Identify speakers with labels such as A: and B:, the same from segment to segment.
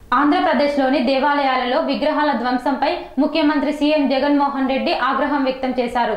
A: ఆంధ్రప్రదేశ్లోని దేవాలయాలలో విగ్రహాల ధ్వంసంపై ముఖ్యమంత్రి సీఎం జగన్మోహన్ రెడ్డి ఆగ్రహం వ్యక్తం చేశారు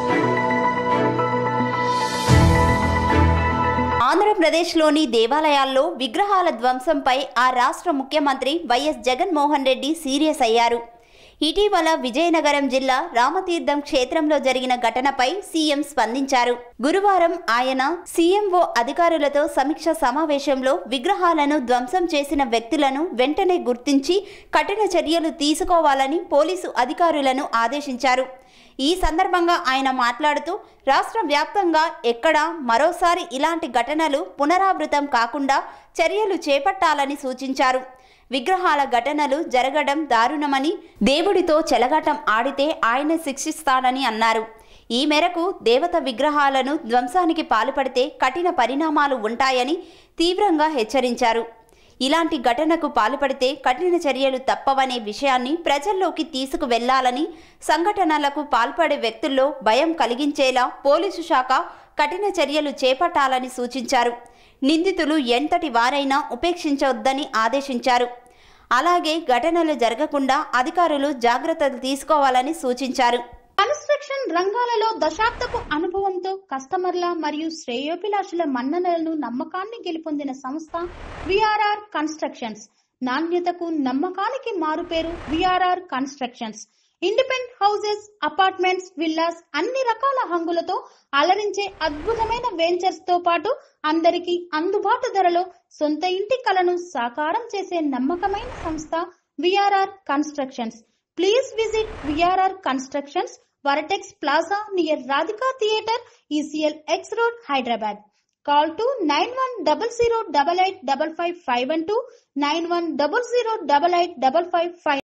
B: ఆంధ్రప్రదేశ్లోని దేవాలయాల్లో విగ్రహాల ధ్వంసంపై ఆ రాష్ట్ర ముఖ్యమంత్రి వైఎస్ జగన్మోహన్ రెడ్డి సీరియస్ అయ్యారు ఇటీవల విజయనగరం జిల్లా రామతీర్థం క్షేత్రంలో జరిగిన ఘటనపై సీఎం స్పందించారు గురువారం ఆయన సీఎంఓ అధికారులతో సమీక్ష సమావేశంలో విగ్రహాలను ధ్వంసం చేసిన వ్యక్తులను వెంటనే గుర్తించి కఠిన చర్యలు తీసుకోవాలని పోలీసు అధికారులను ఆదేశించారు ఈ సందర్భంగా ఆయన మాట్లాడుతూ రాష్ట్ర వ్యాప్తంగా ఎక్కడా మరోసారి ఇలాంటి ఘటనలు పునరావృతం కాకుండా చర్యలు చేపట్టాలని సూచించారు విగ్రహాల ఘటనలు జరగడం దారుణమని దేవుడితో చెలగాటం ఆడితే ఆయన శిక్షిస్తానని అన్నారు ఈ మేరకు దేవత విగ్రహాలను ధ్వంసానికి పాల్పడితే కఠిన పరిణామాలు ఉంటాయని తీవ్రంగా హెచ్చరించారు ఇలాంటి ఘటనకు పాల్పడితే కఠిన చర్యలు తప్పవనే విషయాన్ని ప్రజల్లోకి తీసుకువెళ్లాలని సంఘటనలకు పాల్పడే వ్యక్తుల్లో భయం కలిగించేలా పోలీసు శాఖ కఠిన చర్యలు చేపట్టాలని సూచించారు నిందితులు ఎంతటి వారైనా ఉపేక్షించవద్దని ఆదేశించారు అలాగే ఘటనలు జరగకుండా అధికారులు జాగ్రత్తలు తీసుకోవాలని సూచించారు
C: కన్స్ట్రక్షన్ రంగాలలో దశాబ్దపు అనుభవంతో కస్టమర్ల మరియు శ్రేయోభిలాషుల మన్ననలను నమ్మకాన్ని గెలుపొందిన సంస్థ విఆర్ఆర్ కన్స్ట్రక్షన్స్ నాణ్యతకు నమ్మకానికి మారుపేరు VRR constructions independent houses apartments villas అన్ని రకాల హంగులతో అలరించే అద్భుతమైన వెంచర్స్ తో పాటు అందరికీ అందుబాటు ధరలో సొంత ఇంటి కలను సాకారం చేసే నమ్మకమైన సంస్థ VRR constructions please visit VRR constructions vertex plaza near Radhika theatre ECIL X road Hyderabad call to nine one double zero double eight double five five one two nine one double zero double eight double five five